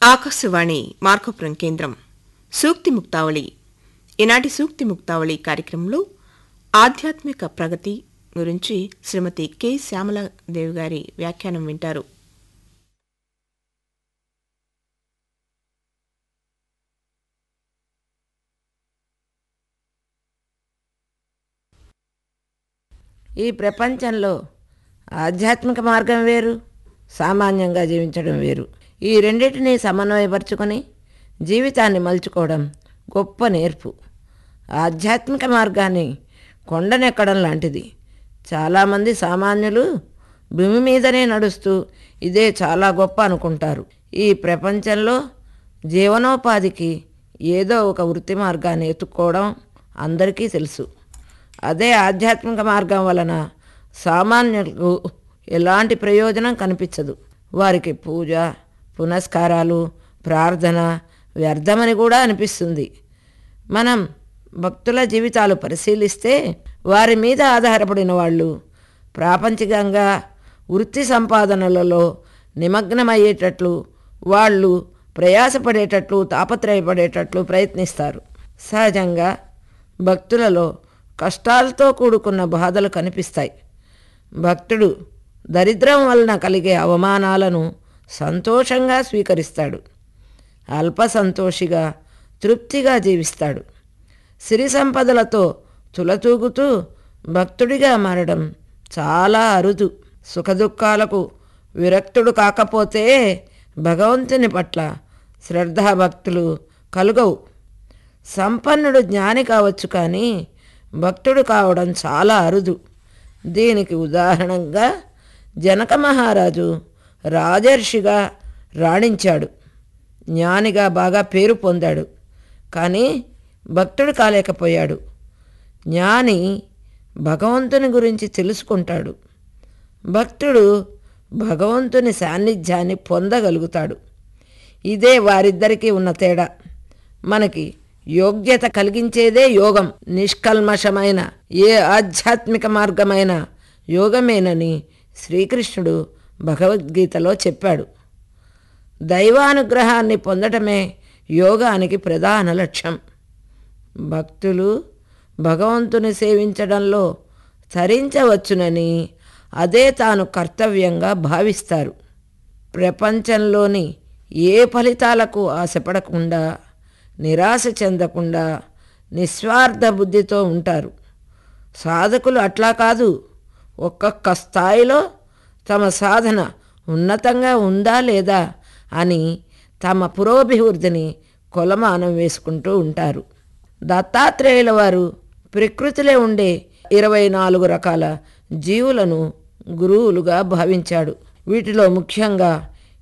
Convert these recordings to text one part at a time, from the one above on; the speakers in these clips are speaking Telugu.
ఆకాశవాణి మార్కపురం కేంద్రం సూక్తి ముక్తావళి ఈనాటి సూక్తి ముక్తావళి కార్యక్రమంలో ఆధ్యాత్మిక ప్రగతి గురించి శ్రీమతి కె శ్యామలాదేవి గారి వ్యాఖ్యానం వింటారు ఈ ప్రపంచంలో ఆధ్యాత్మిక మార్గం వేరు సామాన్యంగా జీవించడం వేరు ఈ రెండింటినీ సమన్వయపరుచుకొని జీవితాన్ని మలుచుకోవడం గొప్ప నేర్పు ఆధ్యాత్మిక మార్గాన్ని కొండనెక్కడం లాంటిది చాలామంది సామాన్యులు భూమి మీదనే నడుస్తూ ఇదే చాలా గొప్ప అనుకుంటారు ఈ ప్రపంచంలో జీవనోపాధికి ఏదో ఒక వృత్తి మార్గాన్ని ఎత్తుక్కోవడం అందరికీ తెలుసు అదే ఆధ్యాత్మిక మార్గం వలన సామాన్యులకు ఎలాంటి ప్రయోజనం కనిపించదు వారికి పూజ పునస్కారాలు ప్రార్థన వ్యర్థమని కూడా అనిపిస్తుంది మనం భక్తుల జీవితాలు పరిశీలిస్తే వారి మీద ఆధారపడిన వాళ్ళు ప్రాపంచికంగా వృత్తి సంపాదనలలో నిమగ్నమయ్యేటట్లు వాళ్ళు ప్రయాసపడేటట్లు తాపత్రయపడేటట్లు ప్రయత్నిస్తారు సహజంగా భక్తులలో కష్టాలతో కూడుకున్న బాధలు కనిపిస్తాయి భక్తుడు దరిద్రం వలన కలిగే అవమానాలను సంతోషంగా స్వీకరిస్తాడు అల్ప సంతోషిగా తృప్తిగా జీవిస్తాడు సిరి సంపదలతో తులతూగుతూ భక్తుడిగా మారడం చాలా అరుదు సుఖదుఖాలకు విరక్తుడు కాకపోతే భగవంతుని పట్ల శ్రద్ధాభక్తులు కలుగవు సంపన్నుడు జ్ఞాని కావచ్చు కానీ భక్తుడు కావడం చాలా అరుదు దీనికి ఉదాహరణగా జనక మహారాజు రాజర్షిగా రాణించాడు జ్ఞానిగా బాగా పేరు పొందాడు కానీ భక్తుడు కాలేకపోయాడు జ్ఞాని భగవంతుని గురించి తెలుసుకుంటాడు భక్తుడు భగవంతుని సాన్నిధ్యాన్ని పొందగలుగుతాడు ఇదే వారిద్దరికీ ఉన్న తేడా మనకి యోగ్యత కలిగించేదే యోగం నిష్కల్మషమైన ఏ ఆధ్యాత్మిక మార్గమైన యోగమేనని శ్రీకృష్ణుడు భగవద్గీతలో చెప్పాడు దైవానుగ్రహాన్ని పొందటమే యోగానికి ప్రధాన లక్ష్యం భక్తులు భగవంతుని సేవించడంలో తరించవచ్చునని అదే తాను కర్తవ్యంగా భావిస్తారు ప్రపంచంలోని ఏ ఫలితాలకు ఆశపడకుండా నిరాశ చెందకుండా నిస్వార్థ బుద్ధితో ఉంటారు సాధకులు అట్లా కాదు ఒక్కొక్క స్థాయిలో తమ సాధన ఉన్నతంగా ఉందా లేదా అని తమ పురోభివృద్ధిని కొలమానం వేసుకుంటూ ఉంటారు దత్తాత్రేయుల వారు ప్రకృతిలో ఉండే ఇరవై నాలుగు రకాల జీవులను గురువులుగా భావించాడు వీటిలో ముఖ్యంగా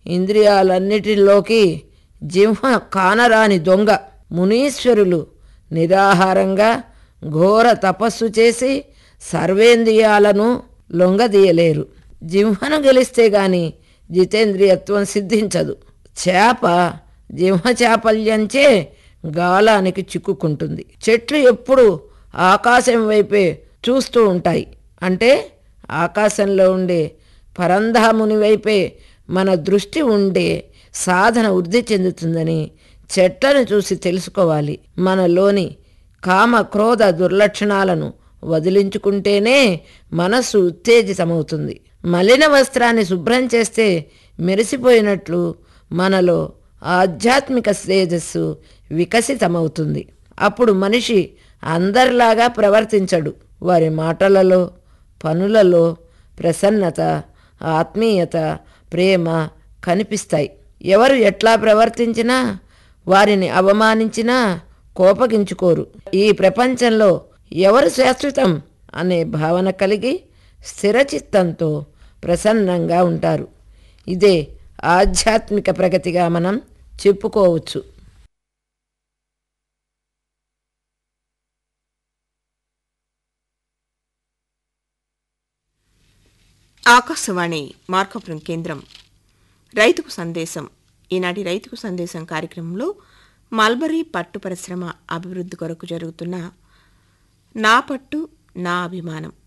ఇంద్రియాలన్నిటిలోకి జింహ కానరాని దొంగ మునీశ్వరులు నిరాహారంగా ఘోర తపస్సు చేసి సర్వేంద్రియాలను లొంగదీయలేరు జింహను గెలిస్తే గాని జితేంద్రియత్వం సిద్ధించదు చేప జింహ చాపల్యంచే గాలానికి చిక్కుకుంటుంది చెట్లు ఎప్పుడు ఆకాశం వైపే చూస్తూ ఉంటాయి అంటే ఆకాశంలో ఉండే పరంధాముని వైపే మన దృష్టి ఉండే సాధన వృద్ధి చెందుతుందని చెట్లను చూసి తెలుసుకోవాలి మనలోని కామ క్రోధ దుర్లక్షణాలను వదిలించుకుంటేనే మనస్సు ఉత్తేజితమవుతుంది మలిన వస్త్రాన్ని శుభ్రం చేస్తే మెరిసిపోయినట్లు మనలో ఆధ్యాత్మిక తేజస్సు వికసితమవుతుంది అప్పుడు మనిషి అందరిలాగా ప్రవర్తించడు వారి మాటలలో పనులలో ప్రసన్నత ఆత్మీయత ప్రేమ కనిపిస్తాయి ఎవరు ఎట్లా ప్రవర్తించినా వారిని అవమానించినా కోపగించుకోరు ఈ ప్రపంచంలో ఎవరు శాశ్వతం అనే భావన కలిగి స్థిరచిత్తంతో ప్రసన్నంగా ఉంటారు ఇదే ఆధ్యాత్మిక ప్రగతిగా మనం చెప్పుకోవచ్చు ఆకాశవాణి మార్కపురం కేంద్రం రైతుకు సందేశం ఈనాటి రైతుకు సందేశం కార్యక్రమంలో మల్బరీ పట్టు పరిశ్రమ అభివృద్ధి కొరకు జరుగుతున్న నా పట్టు నా అభిమానం